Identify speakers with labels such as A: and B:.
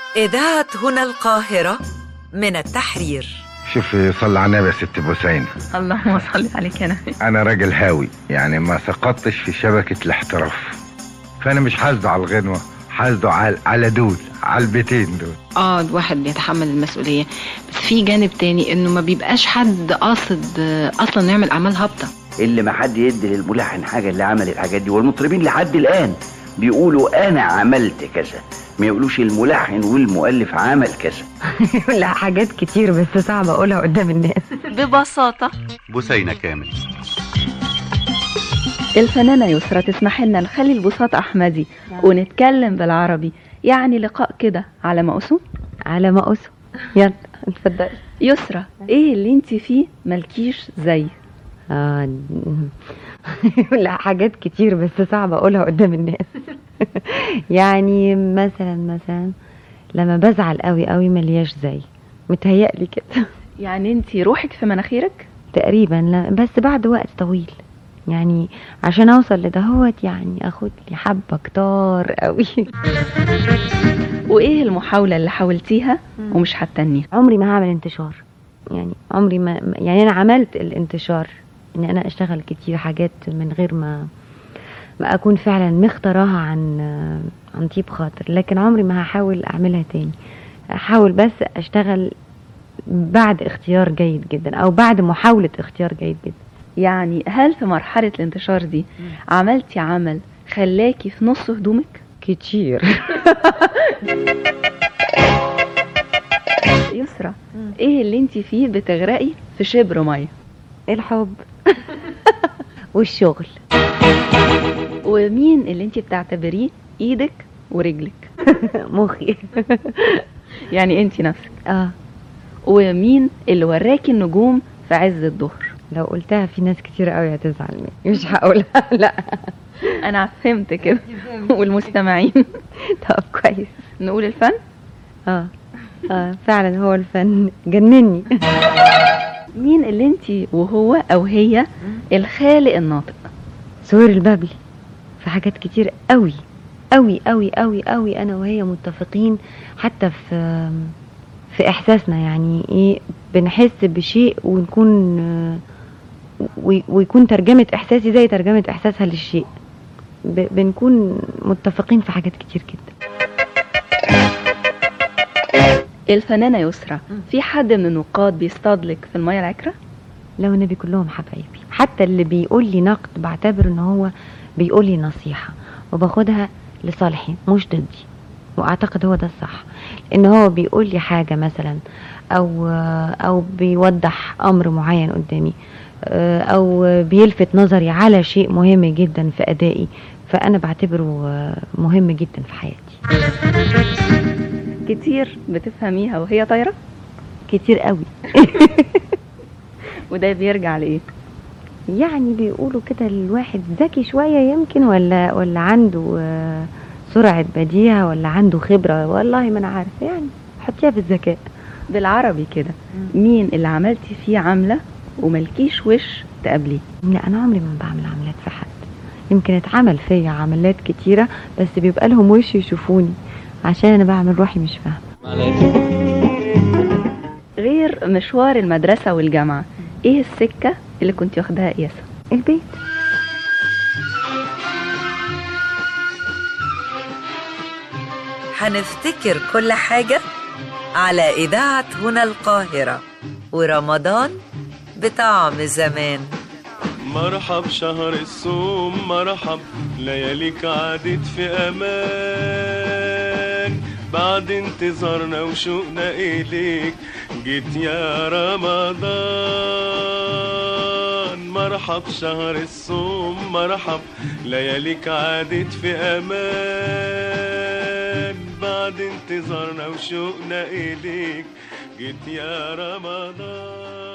A: إذاعة هنا القاهرة من التحرير
B: شوفي صلى على النبي يا ست بوسين
C: اللهم صل عليك يا نبي
B: انا راجل هاوي يعني ما سقطتش في شبكة الاحتراف فانا مش حاسده على الغنوة حاسده على على دول على البيتين دول
C: اه الواحد بيتحمل المسؤولية بس في جانب تاني انه ما بيبقاش حد قاصد آه، اصلا يعمل اعمال هابطة
D: اللي ما حد يدي للملحن حاجه اللي عمل الحاجات دي والمطربين لحد الان بيقولوا انا عملت كذا ما يقولوش الملحن والمؤلف عمل كذا
E: لا حاجات كتير بس صعب اقولها قدام الناس
C: ببساطة
F: بثينة كامل
G: الفنانة يسرى تسمح لنا نخلي البساط أحمدي ونتكلم بالعربي يعني لقاء كده على مقسوم
E: على ما أسو يلا اتفضلي
G: يسرى ايه اللي انت فيه ملكيش زي
E: آه لا حاجات كتير بس صعب اقولها قدام الناس يعني مثلا مثلا لما بزعل قوي قوي ملياش زي متهيألي كده
G: يعني انت روحك في مناخيرك
E: تقريبا لا بس بعد وقت طويل يعني عشان اوصل لدهوت يعني اخد لي حبه كتار قوي
G: وايه المحاولة اللي حاولتيها ومش هتنيها
E: عمري ما هعمل انتشار يعني عمري ما يعني انا عملت الانتشار ان انا اشتغل كتير حاجات من غير ما ما اكون فعلا مختاراها عن عن طيب خاطر لكن عمري ما هحاول اعملها تاني احاول بس اشتغل بعد اختيار جيد جدا او بعد محاولة اختيار جيد جدا
G: يعني هل في مرحلة الانتشار دي عملتي عمل خلاكي في نص هدومك
E: كتير
G: يسرى ايه اللي انت فيه بتغرقي في شبر ميه
E: الحب والشغل
G: ومين اللي انت بتعتبريه ايدك ورجلك
E: مخي
G: يعني انت نفسك
E: اه
G: ومين اللي وراكي النجوم في عز الظهر
E: لو قلتها في ناس كتير قوي هتزعل مني مش هقولها لا
G: انا فهمت كده والمستمعين
E: طب كويس
G: نقول الفن
E: اه اه فعلا هو الفن جنني
G: مين اللي انت وهو او هي الخالق الناطق
E: سهير البابلي في حاجات كتير قوي قوي قوي قوي قوي انا وهي متفقين حتى في في احساسنا يعني ايه بنحس بشيء ونكون آه، وي- ويكون ترجمة احساسي زي ترجمة احساسها للشيء ب- بنكون متفقين في حاجات كتير جدا
G: الفنانة يسرى في حد من النقاد بيصطادلك في المية العكرة
E: لو النبي كلهم حبايبي حتى اللي بيقول لي نقد بعتبر ان هو بيقول لي نصيحة وباخدها لصالحي مش ضدي واعتقد هو ده الصح ان هو بيقول لي حاجة مثلا او او بيوضح امر معين قدامي آه، او بيلفت نظري على شيء مهم جدا في ادائي فانا بعتبره آه، مهم جدا في حياتي
G: كتير بتفهميها وهي طايرة
E: كتير قوي
G: وده بيرجع لإيه
E: يعني بيقولوا كده الواحد ذكي شوية يمكن ولا ولا عنده آه، سرعة بديهة ولا عنده خبرة والله ما أنا عارفة يعني حطيها في الذكاء
G: بالعربي كده مين اللي عملتي فيه عاملة وملكيش وش تقابليه
E: لا أنا عمري ما بعمل عملات في حد يمكن اتعمل فيا عملات كتيرة بس بيبقى لهم وش يشوفوني عشان أنا بعمل روحي مش فاهمة
G: غير مشوار المدرسة والجامعة ايه السكة اللي كنت واخداها قياسة
E: البيت
A: هنفتكر كل حاجة على إذاعة هنا القاهرة ورمضان بطعم زمان
H: مرحب شهر الصوم مرحب لياليك عادت في امان بعد انتظارنا وشوقنا اليك جيت يا رمضان مرحب شهر الصوم مرحب لياليك عادت في امان بعد انتظارنا وشوقنا اليك جيت يا رمضان